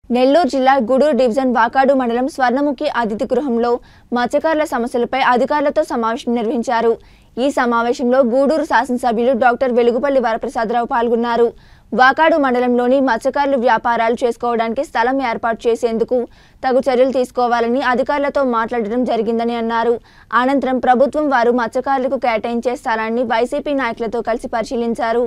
నెల్లూరు జిల్లా గూడూరు డివిజన్ వాకాడు మండలం స్వర్ణముఖి అతిథి గృహంలో మత్స్యకారుల సమస్యలపై అధికారులతో సమావేశం నిర్వహించారు ఈ సమావేశంలో గూడూరు శాసనసభ్యులు డాక్టర్ వెలుగుపల్లి వరప్రసాదరావు పాల్గొన్నారు వాకాడు మండలంలోని మత్స్యకారులు వ్యాపారాలు చేసుకోవడానికి స్థలం ఏర్పాటు చేసేందుకు తగు చర్యలు తీసుకోవాలని అధికారులతో మాట్లాడడం జరిగిందని అన్నారు అనంతరం ప్రభుత్వం వారు మత్స్యకారులకు కేటాయించే స్థలాన్ని వైసీపీ నాయకులతో కలిసి పరిశీలించారు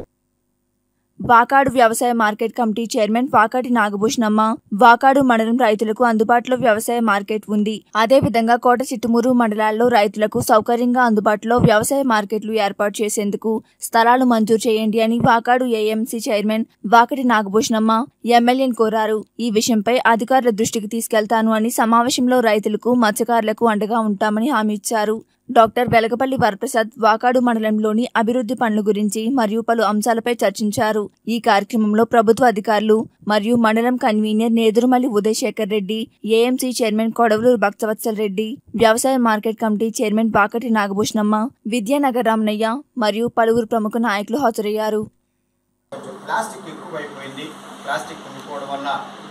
వాకాడు వ్యవసాయ market committee chairman Vakati Nagabhushanamma Vakadu మండలం రైతులకు అందుబాటులో వ్యవసాయ మార్కెట్ ఉంది అదేవిధంగా కోట చిట్టుమూరు మండలాల్లో రైతులకు సౌకర్యంగా అందుబాటులో వ్యవసాయ మార్కెట్లు ఏర్పాటు చేసేందుకు స్థలాలు మంజూరు చేయండి అని వాకాడు ఏఎంసీ చైర్మన్ వాకటి నాగభూషణమ్మ ఎమ్మెల్యేని కోరారు ఈ విషయంపై అధికారుల దృష్టికి తీసుకెళ్తాను అని సమావేశంలో రైతులకు మత్స్యకారులకు అండగా ఉంటామని హామీ ఇచ్చారు డాక్టర్ వెలగపల్లి వరప్రసాద్ వాకాడు మండలంలోని అభివృద్ధి పనుల గురించి మరియు పలు అంశాలపై చర్చించారు ఈ కార్యక్రమంలో ప్రభుత్వ అధికారులు మరియు మండలం convener Nedurumalli Udayasekhar Reddy AMC chairman Kodavaluru Bhaktavatsal Reddy వ్యవసాయ market committee chairman Bakati Nagabhushanamma Vidyanagar Ramanayya మరియు పలువురు ప్రముఖ నాయకులు హాజరయ్యారు కొంచెం ప్లాస్టిక్ ఎక్కువైపోయింది ప్లాస్టిక్ ఉండిపోవడం వల్ల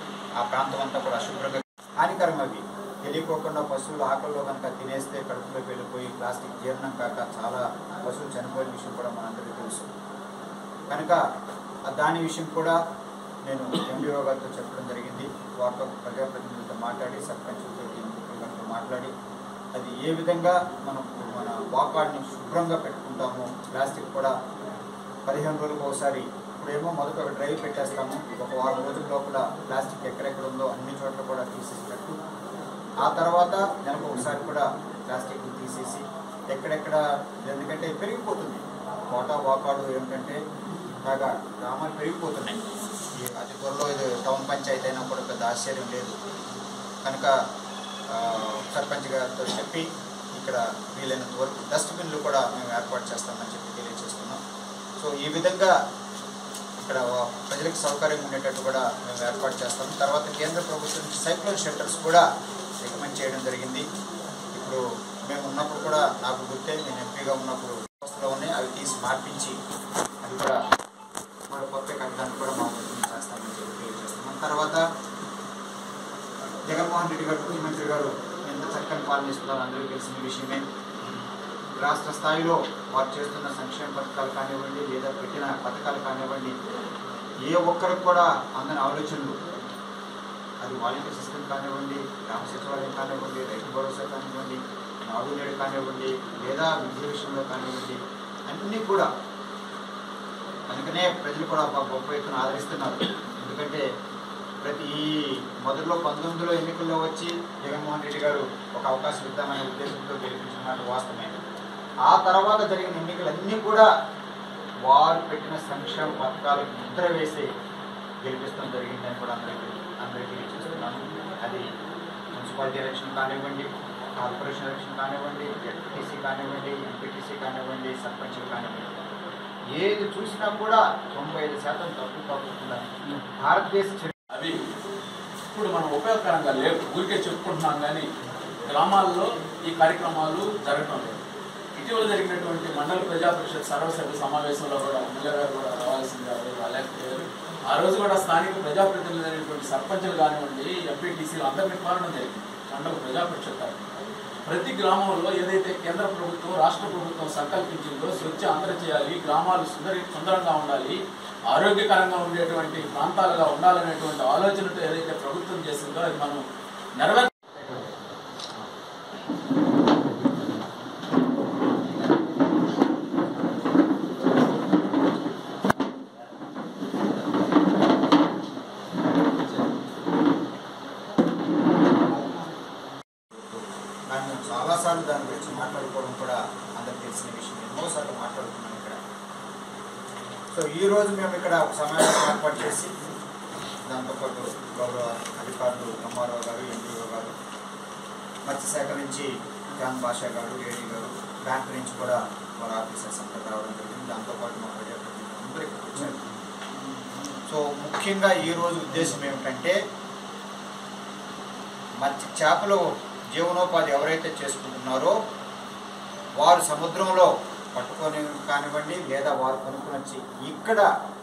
ఆ ప్రాంతం అంతా కూడా అశుభ్రంగా హానికరం అవి తెలియకోకుండా పశువులు ఆకలిలో కనుక తినేస్తే కడుపులోకి వెళ్ళిపోయి ప్లాస్టిక్ జీర్ణం కాక చాలా పశువులు చనిపోయిన విషయం కూడా మనందరికీ తెలుసు కనుక ఆ దాని విషయం కూడా నేను ఎండిఓ గారితో చెప్పడం జరిగింది వారితో ప్రజాప్రతినిధులతో మాట్లాడి సర్పంచులతో గారితో మాట్లాడి అది ఏ విధంగా మనం మన వాకాడిని శుభ్రంగా పెట్టుకుంటామో ప్లాస్టిక్ కూడా పదిహేను రోజులకు ఒకసారి ఇప్పుడేమో మొదట ఒక డ్రైవ్ పెట్టేస్తాము ఒక వారం రోజుల లోపల ప్లాస్టిక్ ఎక్కడెక్కడ ఉందో అన్ని చోట్ల కూడా తీసేసినట్టు ఆ తర్వాత నెలకు ఒకసారి కూడా ప్లాస్టిక్ తీసేసి ఎక్కడెక్కడ ఎందుకంటే పెరిగిపోతుంది కోట వాకాడు ఏమిటంటే బాగా గ్రామాలు పెరిగిపోతున్నాయి ఈ అతి త్వరలో ఇది టౌన్ పంచాయతీ అయినా కూడా పెద్ద ఆశ్చర్యం లేదు కనుక ఆ, సర్పంచ్ గారితో చెప్పి ఇక్కడ వీలైనంత వరకు డస్ట్బిన్లు కూడా మేము ఏర్పాటు చేస్తామని చెప్పి తెలియజేస్తున్నాం సో ఈ విధంగా ఇక్కడ ప్రజలకు సౌకర్యం ఉండేటట్టు కూడా మేము ఏర్పాటు చేస్తాం తర్వాత కేంద్ర ప్రభుత్వం నుంచి సైక్లోన్ షెల్టర్స్ కూడా రికమెండ్ చేయడం జరిగింది ఇప్పుడు మేము ఉన్నప్పుడు కూడా నాకు గుర్తే నేను ఎంపీగా ఉన్నప్పుడు వ్యవస్థలో ఉన్నాయి అవి తీసి మార్పించి అది కూడా మరి కొత్త కట్టడానికి కూడా మా వంతు నుంచి చేస్తామని చెప్పి తెలియజేస్తున్నాం తర్వాత జగన్మోహన్ రెడ్డి గారు ముఖ్యమంత్రి గారు ఎంత చక్కని పాలనిస్తున్నారు అందరికీ తెలిసిన విషయమే రాష్ట్ర స్థాయిలో వారు చేస్తున్న సంక్షేమ పథకాలు కానివ్వండి లేదా పెట్టిన పథకాలు కానివ్వండి ఏ ఒక్కరికి కూడా అందని ఆలోచనలు అది వాలంటీర్ సిస్టమ్ కానివ్వండి గ్రామ సచివాలయం కానివ్వండి రైతు భరోసా కానివ్వండి నాడు నేడు కానివ్వండి లేదా విద్య విషయంలో కానివ్వండి అన్నీ కూడా అందుకనే ప్రజలు కూడా ఒక గొప్ప ఎత్తున ఆదరిస్తున్నారు ఎందుకంటే ప్రతి ఈ మొదట్లో పంతొమ్మిదిలో ఎన్నికల్లో వచ్చి జగన్మోహన్ రెడ్డి గారు ఒక అవకాశం ఇద్దామనే ఉద్దేశంతో గెలిపించిన మాట వాస్తవమే ఆ తర్వాత జరిగిన ఎన్నికలన్నీ కూడా వారు పెట్టిన సంక్షేమ పథకాలకు ముద్ర వేసి గెలిపిస్తాం జరిగిందని కూడా అందరికీ అందరికీ చూస్తున్నాను అది మున్సిపాలిటీ ఎలక్షన్ కానివ్వండి కార్పొరేషన్ ఎలక్షన్ కానివ్వండి జడ్పీటీసీ కానివ్వండి ఎంపీటీసీ కానివ్వండి సర్పంచ్ కానివ్వండి ఏది చూసినా కూడా తొంభై ఐదు శాతం తప్పు కాకుండా భారతదేశ చరిత్ర అవి ఇప్పుడు మనం ఉపయోగకరంగా లేవు ఊరికే చెప్పుకుంటున్నాం కానీ గ్రామాల్లో ఈ కార్యక్రమాలు జరగటం లేదు ఇటీవల జరిగినటువంటి మండల ప్రజా పరిషత్ సర్వసభ్య సమావేశంలో కూడా ఎమ్మెల్యే గారు కూడా రావాల్సిందిగా రాలేకపోయారు ఆ రోజు కూడా స్థానిక ప్రజాప్రతినిధులు అయినటువంటి సర్పంచులు కానివ్వండి ఎంపీటీసీలు అందరినీ కోరడం జరిగింది మండల ప్రజా పరిషత్ తరఫున. ప్రతి గ్రామంలో ఏదైతే కేంద్ర ప్రభుత్వం రాష్ట్ర ప్రభుత్వం సంకల్పించిందో స్వచ్ఛ ఆంధ్ర చేయాలి గ్రామాలు సుందరి సుందరంగా ఉండాలి ఆరోగ్యకరంగా ఉండేటువంటి ప్రాంతాలుగా ఉండాలనేటువంటి ఆలోచనతో ఏదైతే ప్రభుత్వం చేసిందో అది మనం నెరవేర్ దాన్ని మేము చాలాసార్లు దాని గురించి మాట్లాడుకోవడం కూడా అందరికి తెలిసిన విషయం ఎన్నోసార్లు మాట్లాడుతున్నాం ఇక్కడ సో ఈ రోజు మేము ఇక్కడ ఒక సమావేశం ఏర్పాటు చేసి దాంతోపాటు గౌరవ అధికారులు ఎంఆర్ఓ గారు ఎంపీఓ గారు మత్స్యశాఖ నుంచి జాన్ బాషా గారు ఏడీ గారు బ్యాంక్ నుంచి కూడా వారి ఆఫీసర్స్ అంతా రావడం జరిగింది దాంతోపాటు మా ప్రజాప్రతినిధులు అందరూ ఇక్కడ వచ్చారు సో ముఖ్యంగా ఈ రోజు ఉద్దేశం ఏమిటంటే మత్స్య చేపలు జీవనోపాధి ఎవరైతే చేసుకుంటున్నారో వారు సముద్రంలో పట్టుకొని కానివ్వండి లేదా వారు కొనుక్కొని వచ్చి ఇక్కడ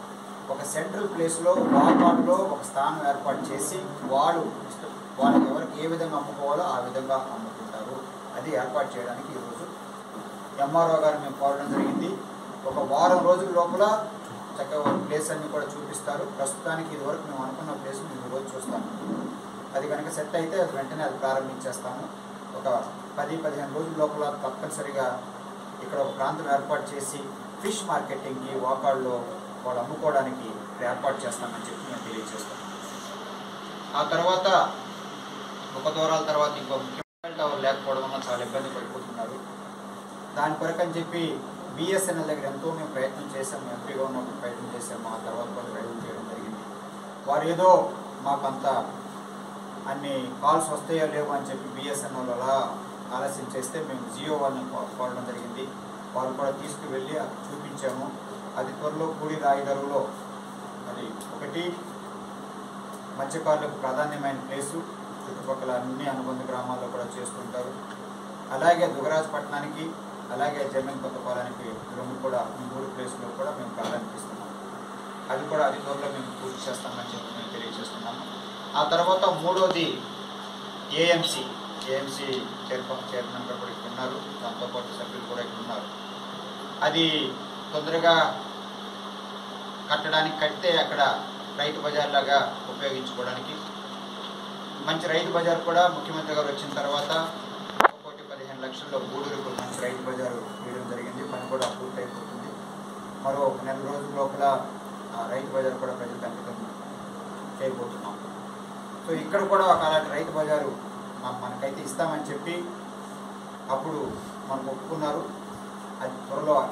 ఒక సెంట్రల్ ప్లేస్లో వాకాడులో ఒక స్థానం ఏర్పాటు చేసి వాళ్ళు ఇష్ట- వాళ్ళకి ఎవరికి ఏ విధంగా అమ్ముకోవాలో ఆ విధంగా అమ్ముకుంటారు అది ఏర్పాటు చేయడానికి ఈరోజు ఎంఆర్ఓ గారు మేము కోరడం జరిగింది ఒక వారం రోజుల లోపల చక్కగా ప్లేస్ అన్ని కూడా చూపిస్తారు ప్రస్తుతానికి ఇదివరకు మేము అనుకున్న ప్లేస్ మేము ఈరోజు చూస్తాము అది కనుక సెట్ అయితే వెంటనే అది ప్రారంభించేస్తాము ఒక పది పదిహేను రోజుల లోపల తప్పనిసరిగా ఇక్కడ ఒక ప్రాంతం ఏర్పాటు చేసి ఫిష్ మార్కెటింగ్కి వాకాడులో వాళ్ళు అమ్ముకోవడానికి ఇక్కడ ఏర్పాటు చేస్తామని చెప్పి మేము తెలియజేస్తాం ఆ తర్వాత ఒక దూరాల తర్వాత ఇంకో ముఖ్యమైన టవర్ లేకపోవడం వల్ల చాలా ఇబ్బంది పడిపోతున్నారు దాని కొరకు అని చెప్పి బిఎస్ఎన్ఎల్ దగ్గర ఎంతో మేము ప్రయత్నం చేశాం ఎంపీగా ఉన్నప్పుడు ప్రయత్నం చేశాం ఆ తర్వాత కూడా ప్రయత్నం చేయడం జరిగింది వారు ఏదో మాకంత అన్ని కాల్స్ వస్తాయో లేవో అని చెప్పి బిఎస్ఎన్ఎల్ అలా ఆలస్యం చేస్తే మేము జియో వాళ్ళని కో- కోరడం జరిగింది వాళ్ళు కూడా తీసుకువెళ్ళి అక్కడ చూపించాము అది త్వరలో కూడి రాయిదరులో అది ఒకటి మత్స్యకారులకు ప్రాధాన్యమైన ప్లేసు చుట్టుపక్కల అన్ని అనుబంధ గ్రామాల్లో కూడా చేస్తుంటారు అలాగే దుగరాజపట్నానికి అలాగే జమీన్ కొత్తపాలానికి రెండు కూడా ఈ మూడు ప్లేసులో కూడా మేము ప్రాధాన్యత ఇస్తున్నాం అది కూడా అతి త్వరలో మేము పూర్తి చేస్తామని చెప్పి మేము తెలియజేస్తున్నాము ఆ తర్వాత మూడోది ఏఎంసీ ఏఎంసీ చైర్మన్ చైర్మన్ గారు కూడా ఇక్కడ ఉన్నారు దాంతోపాటు సభ్యులు కూడా ఇక్కడ ఉన్నారు అది తొందరగా కట్టడానికి కడితే అక్కడ రైతు బజార్ లాగా ఉపయోగించుకోవడానికి మంచి రైతు బజార్ కూడా ముఖ్యమంత్రి గారు వచ్చిన తర్వాత ఒక కోటి పదిహేను లక్షల్లో గూడూరుకు మంచి రైతు బజార్ వేయడం జరిగింది పని కూడా పూర్తి అయిపోతుంది మరో ఒక నెల రోజుల లోపల ఆ రైతు బజార్ కూడా ప్రజలకు అంకితం చేయబోతున్నాం సో ఇక్కడ కూడా ఒక అలాంటి రైతు బజారు మ- మనకైతే ఇస్తామని చెప్పి అప్పుడు మనకు ఒప్పుకున్నారు అది త్వరలో